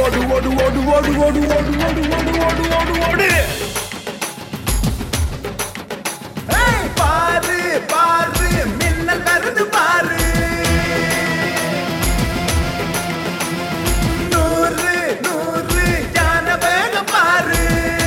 ஓடு ஓடு ஓடு ஓடு ஓடு ஓடு ஓடு ஓடு ஓடு ஓடு ஓடு ஏய், பாரு பாரு மின்னல் வருது பாரு நூறு நூறு ஞான வேகம் பாரு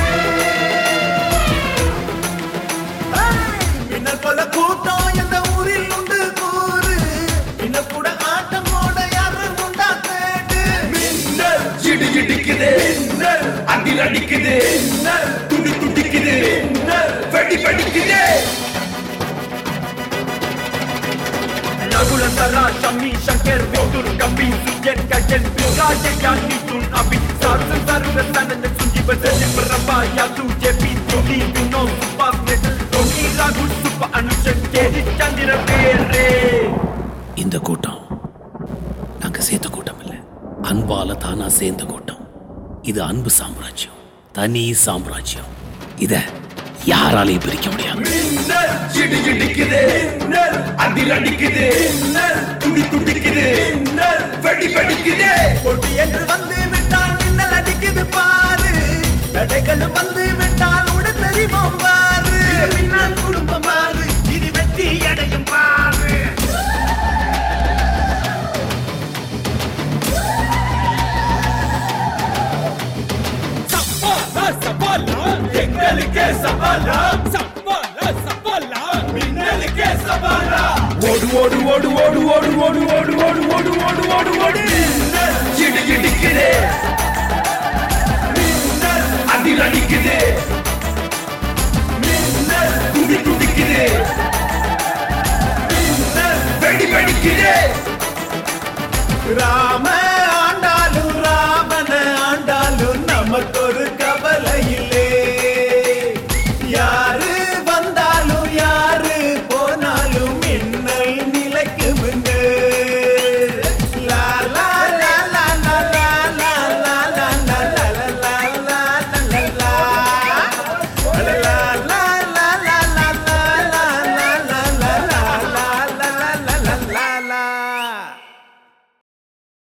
ஏய், மின்னல் போல கூட்டம் எந்த ஊரில் உண்டு கூறு மின்னல் கூட ஆட்டம் போட யாரு உண்டா தேடு மின்னல் இடி இடிக்குது மின்னல் அதில் அடிக்குது மின்னல் துடி துடிக்குது மின்னல் வெடி வெடிக்குது Nagula Sara, Shami, Shankar, Vitur, Kapi, Sujen, Kajen, Viraje, Yani, Tun, Abi, Sarsan, Sarura, Sanan, Sunji, Basajan, Baraba, Yatu, JP, Tuni, Vinod, Supas, Metal, Tony, Raghu, Supa, Anushan, Kedi, Chandra, Pere. இந்த கூட்டம் நாங்க சேர்த்த கூட்டம் இல்ல அன்பால தானா சேர்ந்த கூட்டம் இது அன்பு சாம்ராஜ்யம் தனி சாம்ராஜ்யம் இத யாராலையும் பிரிக்க முடியாது மின்னல் இடி இடிக்குது மின்னல் அதில் அடிக்குது மின்னல் துடி துடிக்குது மின்னல் வெடி வெடிக்குது போட்டி என்று வந்து விட்டால் மின்னல் அடிக்குது பாரு தடைகள் வந்து விட்டால் உட தெரிவோம் பாரு மின்னல் குடும்பம் பாரு இது வெற்றி அடையும் பாரு சப்பாலா சப்பாலா எங்களுக்கே சவாலா சப்பாலா சப்பாலா மின்னலுக்கே சவாலா ஓடு ஓடு ஓடு ஓடு ஓடு ஓடு ஓடு ஓடு ஓடு ஓடு ஓடு ஓடு மின்னல் இடி இடிக்குது மின்னல் அதில் அடிக்குது மின்னல் துடி துடிக்குது மின்னல் வெடி வெடிக்குது ராம